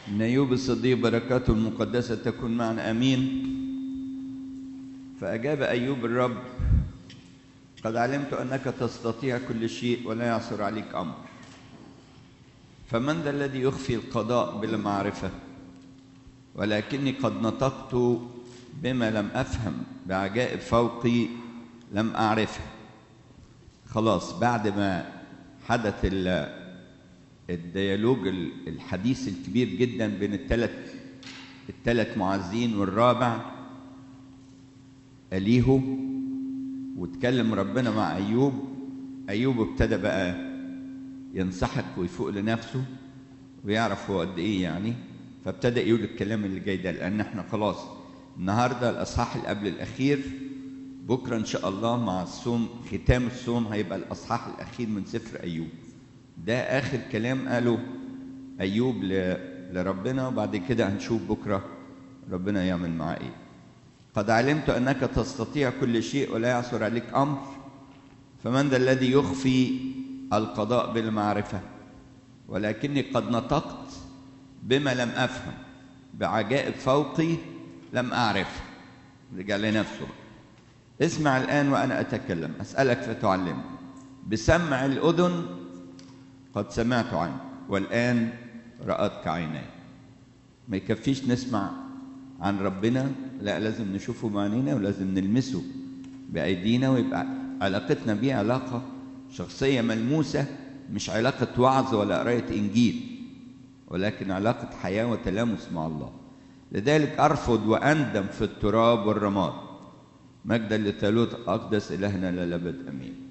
من أيوب الصديق بركاته المقدسة تكون معنا أمين فأجاب أيوب الرب قد علمت أنك تستطيع كل شيء ولا يعثر عليك أمر فمن ذا الذي يخفي القضاء بلا معرفة ولكني قد نطقت بما لم أفهم بعجائب فوقي لم أعرفها خلاص بعد ما حدث الديالوج الحديث الكبير جدا بين الثلاث الثلاث معزين والرابع أليهو واتكلم ربنا مع أيوب أيوب ابتدى بقى ينسحق ويفوق لنفسه ويعرف هو قد إيه يعني فابتدى يقول الكلام اللي جاي ده لأن احنا خلاص النهارده الأصحاح اللي قبل الأخير بكرة إن شاء الله مع الصوم ختام الصوم هيبقى الأصحاح الأخير من سفر أيوب ده آخر كلام قاله أيوب لربنا وبعد كده هنشوف بكرة ربنا يعمل معاه إيه قد علمت أنك تستطيع كل شيء ولا يعثر عليك أمر فمن ذا الذي يخفي القضاء بالمعرفة ولكني قد نطقت بما لم أفهم بعجائب فوقي لم أعرف رجع لنفسه اسمع الآن وأنا أتكلم أسألك فتعلم بسمع الأذن قد سمعت عنك والآن رأتك عيناي ما يكفيش نسمع عن ربنا لا لازم نشوفه بعينينا ولازم نلمسه بأيدينا ويبقى علاقتنا بيه علاقة شخصية ملموسة مش علاقة وعظ ولا قراية إنجيل ولكن علاقة حياة وتلامس مع الله لذلك أرفض وأندم في التراب والرماد مجدا لثالوث أقدس إلهنا للأبد أمين